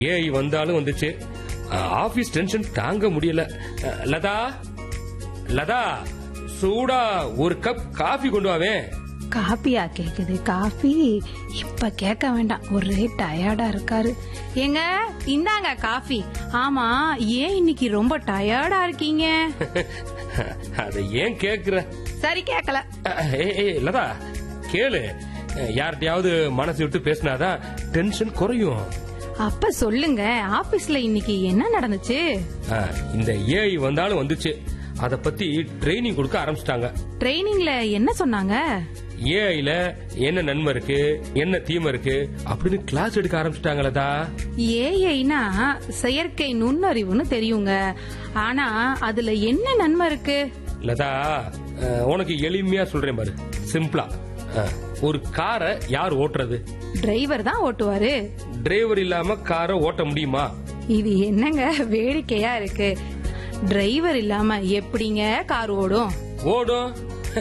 AI வந்தாலும் வந்துச்சு office tension தாங்க முடியல அஹ், லதா லதா சூடா ஒரு கப் காஃபி கொண்டு வாவேன் காப்பியா கேக்குது காஃபி இப்ப கேட்க வேண்டாம் ஒரே டயர்டா இருக்காரு ஏங்க இந்தாங்க காஃபி ஆமா ஏன் இன்னைக்கு ரொம்ப டயர்டா இருக்கீங்க அதை ஏன் கேக்குற சரி கேக்கல அஹ், ஏய், ஏய், லதா கேளு அஹ், யார்கிட்டயாவது மனசு விட்டு பேசினாதான் டென்ஷன் குறையும் அப்ப சொல்லுங்க ஆபீஸ்ல இன்னைக்கு என்ன நடந்துச்சு அஹ், இந்த ஏஐ வந்தாலும் வந்துச்சு அத பத்தி ட்ரைனிங் கொடுக்க ஆரம்பிச்சிட்டாங்க ட்ரைனிங்ல என்ன சொன்னாங்க ஏஐல என்ன நன்மை இருக்கு என்ன தீமை இருக்கு அப்படின்னு கிளாஸ் எடுக்க ஆரம்பிச்சிட்டாங்களதா ஏஐனா செயற்கை நுண்ணறிவுன்னு தெரியுங்க ஆனா அதுல என்ன நன்மை இருக்கு லதா அஹ், உனக்கு எளிமையா சொல்றேன் பாரு சிம்பிளா அஹ், ஒரு காரை யார் ஓட்டுறது டிரைவர் தான் ஓட்டுவாரு டிரைவர் இல்லாம காரை ஓட்ட முடியுமா இது என்னங்க வேடிக்கையா இருக்கு டிரைவர் இல்லாம எப்படிங்க கார் ஓடும் ஓடும்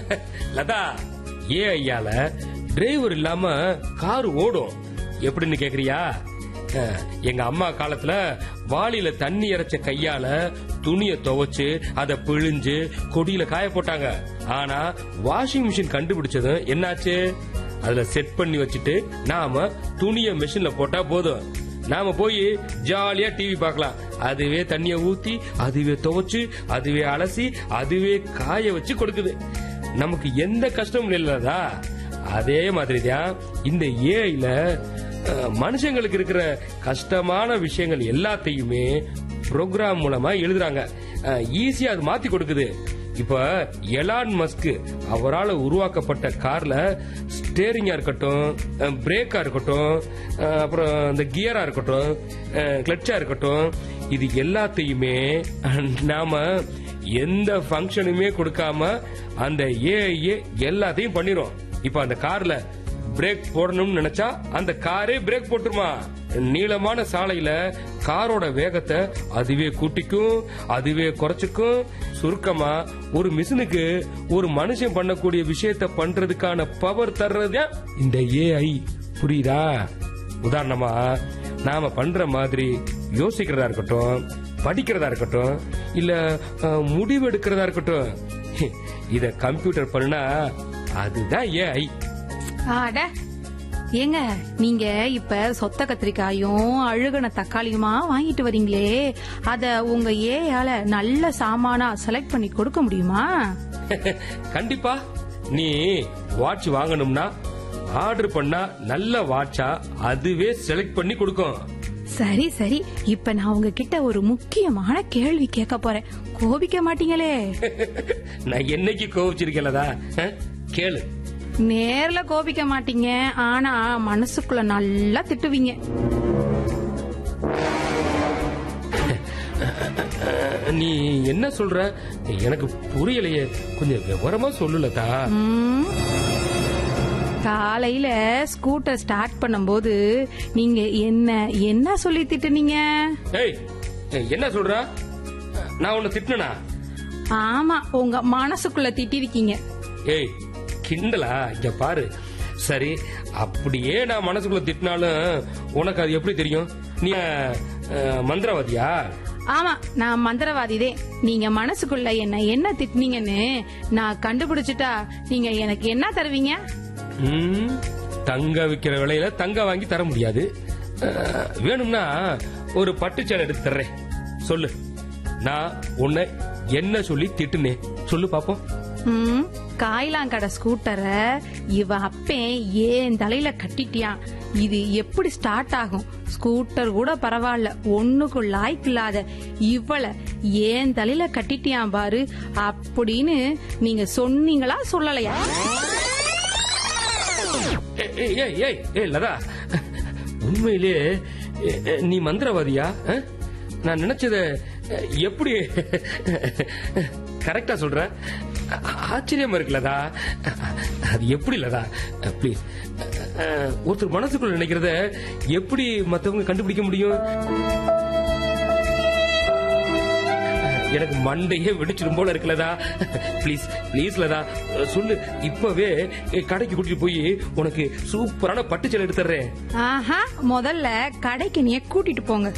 லதா ஏ ஐயால டிரைவர் இல்லாம கார் ஓடும் எப்படின்னு கேக்குறியா அஹ், எங்க அம்மா காலத்துல வாளியில தண்ணி இறைச்ச கையால துணிய துவைச்சு அத பிழிஞ்சு கொடியில காய போட்டாங்க ஆனா வாஷிங் மிஷின் கண்டுபிடிச்சதும் என்னாச்சு அதுல செட் பண்ணி வச்சுட்டு நாம துணிய மிஷின்ல போட்டா போதும் நாம போய் ஜாலியா டிவி பார்க்கலாம் அதுவே தண்ணிய ஊத்தி அதுவே துவைச்சு அதுவே அலசி அதுவே காய வச்சு கொடுக்குது நமக்கு எந்த கஷ்டமும் இல்லதா அதே மாதிரிதான் இந்த ஏஐல மனுஷங்களுக்கு இருக்கிற கஷ்டமான விஷயங்கள் எல்லாத்தையுமே ப்ரோக்ராம் மூலமா எழுதுறாங்க ஈஸியா அது மாத்தி கொடுக்குது இப்ப எலான் மஸ்க் அவரால் உருவாக்கப்பட்ட கார்ல ஸ்டேரிங்கா இருக்கட்டும் பிரேக்கா இருக்கட்டும் அஹ், அப்புறம் இந்த கியரா இருக்கட்டும் கிளட்சா இருக்கட்டும் இது எல்லாத்தையுமே அஹ், நாம எந்த ஃபங்க்ஷனுமே கொடுக்காம அந்த ஏஐ எல்லாத்தையும் பண்ணிரும் இப்ப அந்த கார்ல பிரேக் போடணும்னு நினைச்சா அந்த காரே பிரேக் போட்டுருமா நீளமான சாலையில காரோட வேகத்தை அதுவே கூட்டிக்கும் அதுவே குறைச்சிக்கும் சுருக்கமா ஒரு மிஷினுக்கு ஒரு மனுஷன் பண்ணக்கூடிய விஷயத்த பண்றதுக்கான பவர் தர்றது இந்த ஏஐ புரியுதா உதாரணமா நாம பண்ற மாதிரி யோசிக்கிறதா இருக்கட்டும் படிக்கிறதா இருக்கட்டும் இல்ல அஹ், முடிவு எடுக்கிறதா இருக்கட்டும் இத கம்ப்யூட்டர் பண்ணுனா அதுதான் ஏஐ ஆட ஏங்க நீங்க இப்ப சொத்த கத்திரிக்காயும் அழுகுன தக்காளியுமா வாங்கிட்டு வரீங்களே அத உங்க ஏயால நல்ல சாமானா செலக்ட் பண்ணி கொடுக்க முடியுமா கண்டிப்பா நீ வாட்ச் வாங்கணும்னா ஆர்டர் பண்ணா நல்ல வாட்சா அதுவே செலக்ட் பண்ணி கொடுக்கும் சரி சரி இப்ப நான் உங்ககிட்ட ஒரு முக்கியமான கேள்வி கேட்க போறேன் கோபிக்க மாட்டீங்களே நான் என்னைக்கு கோவிச்சிருக்கேன்லதா அஹ், கேளு நேர்ல கோபிக்க மாட்டீங்க ஆனா மனசுக்குள்ள நல்லா திட்டுவீங்க அஹ், நீ என்ன சொல்ற எனக்கு புரியலையே கொஞ்சம் விவரமா சொல்லுலதா ம். காலையில ஸ்கூட்டர் ஸ்டார்ட் பண்ணும்போது நீங்க என்ன என்ன சொல்லி திட்டுனீங்க ஏய் என்ன சொல்ற நான் உன்னை திட்டினா ஆமா உங்க மனசுக்குள்ள திட்டிருக்கீங்க ஏய் கிண்டலா இங்க பாரு சரி அப்படியே நான் மனசுக்குள்ள திட்டினாலும் உனக்கு அது எப்படி தெரியும் நீ அஹ், மந்திரவாதியா ஆமா நான் மந்திரவாதிதே நீங்க மனசுக்குள்ள என்ன என்ன திட்டினீங்கன்னு நான் கண்டுபிடிச்சிட்டா நீங்க எனக்கு என்ன தருவீங்க ம், தங்க விக்கிற விலையில தங்க வாங்கி தர முடியாது அஹ், வேணும்னா ஒரு பட்டுச்சேலை எடுத்து தர்றேன் சொல்லு நான் உன்னை என்ன சொல்லி திட்டுனேன் சொல்லு பாப்போம் ம், காய்லாங்கடை ஸ்கூட்டரை இவ அப்பேன் ஏன் தலையில கட்டிட்டியான் இது எப்படி ஸ்டார்ட் ஆகும் ஸ்கூட்டர் கூட பரவாயில்ல ஒண்ணுக்கு லாய்க்கு இல்லாத இவள ஏன் தலையில கட்டிட்டியான் பாரு அப்படின்னு நீங்க சொன்னீங்களா சொல்லலையா ஏய், ஏய், ஏய் ஏய் ஏய் லதா உண்மையிலே எ, எ, நீ மந்திரவாதியா அஹ்? நான் நினைச்சத அஹ், எப்படி கரெக்டா சொல்ற ஆ- ஆச்சரியமா இருக்கு லதா அது எப்படி லதா ப்ளீஸ் ஒருத்தர் மனசுக்குள்ள நினைக்கிறத எப்படி மத்தவங்க கண்டுபிடிக்க முடியும் எனக்கு மண்டையே வெடிச்சிடும் போல இருக்குலதா ப்ளீஸ் ப்ளீஸ் லதா சொல்லு இப்பவே கடைக்கு கூட்டிட்டு போய் உனக்கு சூப்பரான பட்டுச்சல் எடுத்துறேன் ஆஹா முதல்ல கடைக்கு நீ கூட்டிட்டு போங்க